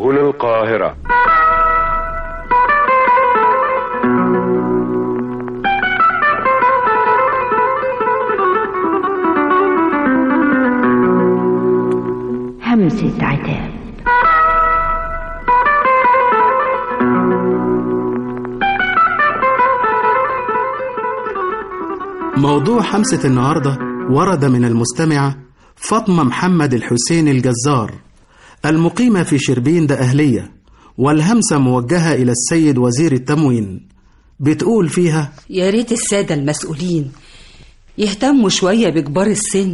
هنا القاهرة همسة عتاب موضوع حمسة النهاردة ورد من المستمعة فاطمة محمد الحسين الجزار المقيمة في شربين ده أهلية والهمسة موجهة إلى السيد وزير التموين بتقول فيها يا ريت السادة المسؤولين يهتموا شوية بكبار السن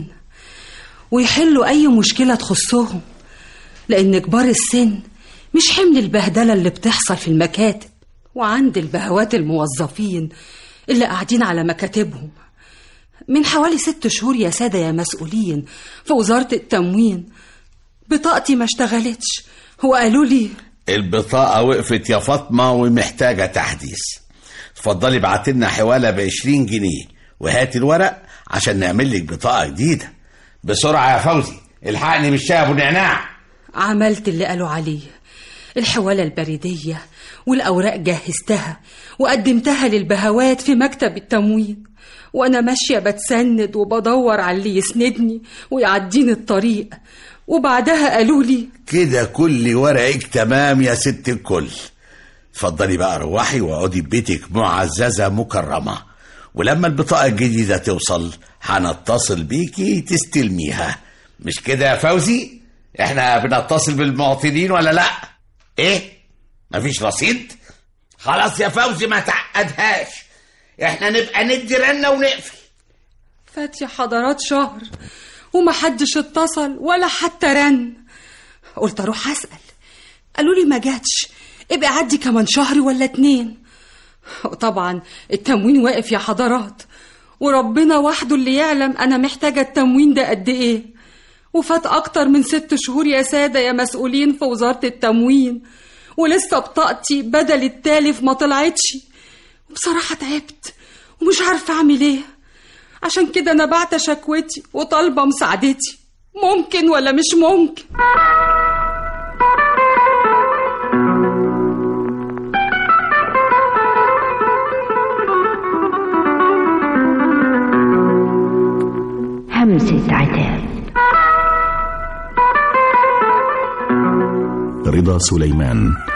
ويحلوا أي مشكلة تخصهم لأن كبار السن مش حمل البهدلة اللي بتحصل في المكاتب وعند البهوات الموظفين اللي قاعدين على مكاتبهم من حوالي ست شهور يا سادة يا مسؤولين في وزارة التموين بطاقتي ما اشتغلتش وقالوا لي البطاقة وقفت يا فاطمة ومحتاجة تحديث اتفضلي ابعت لنا حوالة بعشرين جنيه وهات الورق عشان نعمل لك بطاقة جديدة بسرعة يا فوزي الحقني بالشاي ابو نعناع عملت اللي قالوا عليه الحوالة البريدية والأوراق جهزتها وقدمتها للبهوات في مكتب التموين وأنا ماشية بتسند وبدور على اللي يسندني ويعديني الطريق وبعدها قالوا لي كده كل ورقك تمام يا ست الكل اتفضلي بقى روحي واقعدي في بيتك معززة مكرمة ولما البطاقة الجديدة توصل هنتصل بيكي تستلميها مش كده يا فوزي احنا بنتصل بالمواطنين ولا لا ايه مفيش رصيد خلاص يا فوزي ما تعقدهاش احنا نبقى ندي رنة ونقفل فات يا حضرات شهر ومحدش اتصل ولا حتى رن قلت اروح اسال قالوا لي ما جاتش ابقى عدي كمان شهر ولا اتنين طبعا التموين واقف يا حضرات وربنا وحده اللي يعلم انا محتاجه التموين ده قد ايه وفات اكتر من ست شهور يا ساده يا مسؤولين في وزاره التموين ولسه بطاقتي بدل التالف ما طلعتش بصراحه تعبت ومش عارفه اعمل ايه عشان كده انا بعت شكوتي وطالبه مساعدتي ممكن ولا مش ممكن همسة عتاب رضا سليمان